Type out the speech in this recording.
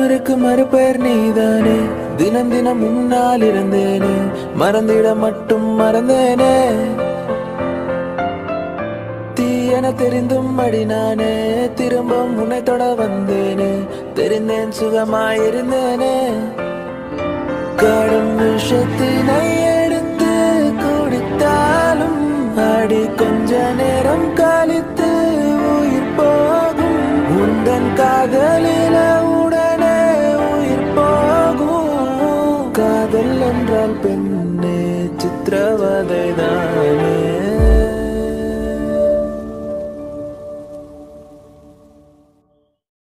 அமருக்கு மறுபெயர் நீதானே தினம் தினம் முன்னால் இருந்தேனே மறந்திட மட்டும் மறந்தேனே தீயென தெரிந்தும் அடி நானே திரும்ப உன்னை தொட வந்தேனே தெரிந்தேன் சுகமாயிருந்தேனே கடும் விஷத்தினை எடுத்து குடித்தாலும் அடி கொஞ்ச நேரம் கழித்து உயிர் போகும் உந்தன் காதலில உடனே உயிர் போகும் காதல் என்றால் பெண்